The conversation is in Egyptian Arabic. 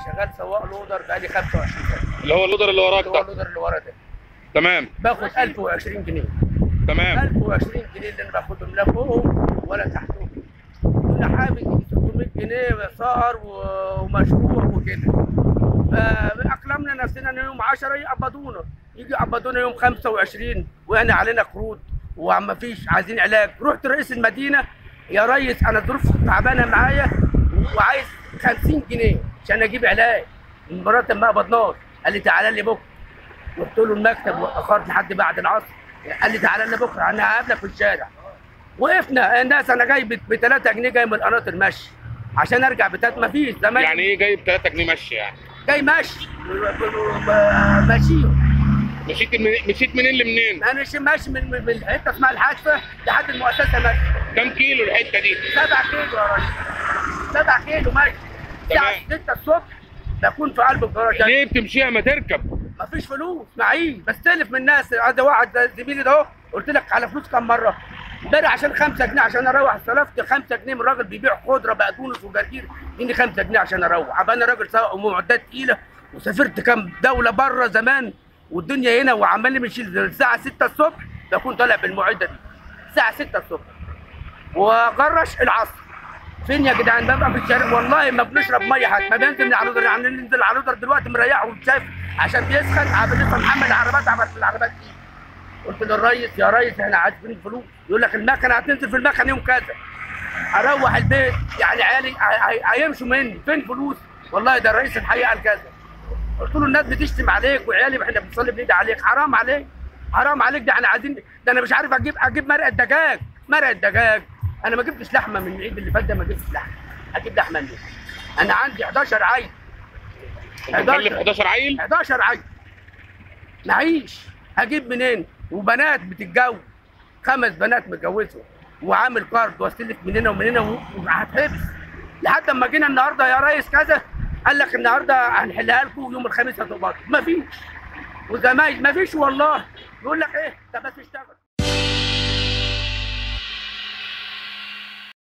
شغال سواق لودر بقالي 25 سنه اللي هو اللودر اللي وراك اللي هو ده اللودر اللي ورا ده تمام باخد 1020 جنيه تمام 1020 جنيه اللي انا باخدهم لا فوقهم ولا تحتهم كل حاجه بتجيب 600 جنيه صار و- ومشروع وكده فاقلمنا نفسنا ان يوم 10 يقبضونا يجي يقبضونا يوم 25 واحنا علينا قروض وما فيش عايزين علاج رحت رئيس المدينه يا ريس انا ظروف تعبانه معايا وعايز 50 جنيه عشان اجيب علاج المرتب ما قبضناش قال لي تعالى لي بكره رحت له المكتب واخرت لحد بعد العصر قال لي تعالى لنا بكره انا هقابلك في الشارع وقفنا الناس انا جاي ب 3 جنيه جاي من القناطر مشي عشان ارجع بتات ما فيش زمان يعني ايه جايب 3 جنيه مشي يعني جاي ماشي ماشيهم مشيت من... مشيت منين لمنين انا ماشي ماشي من من من حته اسمها الحادثه لحد المؤسسه ماشي كام كيلو الحته دي 7 كيلو يا راجل 7 كيلو ماشي الساعه تمام. 6 الصبح بكون في قلب الجراج ليه بتمشيها ما تركب مفيش فلوس معيش بستلف من الناس هذا واحد ده زميلي ده اهو قلت لك على فلوس كام مره امبارح عشان 5 جنيه عشان اروح استلفت 5 جنيه من راجل بيبيع خضره بقدونس وجرجير اديني 5 جنيه عشان اروح ابقى انا راجل سواق ومعدات تقيله وسافرت كام دوله بره زمان والدنيا هنا وعمال نمشي الساعه 6 الصبح بكون طالع بالمعده دي الساعه 6 الصبح وغرش العصر فين يا جدعان ببقى في الشارع والله ما بنشرب ميه حتى ما بننزل من على الودر يعني ننزل على الودر دلوقتي مريح وشايف عشان بيسخن عبد محمد العربات عبد العربات دي قلت للريس يا ريس احنا عايزين فلوس يقول لك المكنه هتنزل في المكنه يوم كذا اروح البيت يعني عيالي هي- هي- هيمشوا مني فين فلوس والله ده الرئيس الحقيقه قال كذا قلت له الناس بتشتم عليك وعيالي احنا بنصلي بنيجي عليك حرام عليك حرام عليك ده احنا عايزين ده انا مش عارف اجيب اجيب مرقه دجاج مرقه دجاج انا ما جبتش لحمه من العيد اللي فات ده ما جبتش لحمه اجيب لحمه منين انا عندي 11 عيل انت مكلف 11 عيل 11 عيل معيش هجيب منين وبنات بتتجوز خمس بنات متجوزهم وعامل كارد واستلف من هنا ومن هنا و- وهتحبس لحد اما جينا النهارده يا ريس كذا قال لك النهارده هنحلها لكم يوم الخميس هتقبضوا مفيش وزمايل مفيش والله يقول لك ايه ده بس اشتغل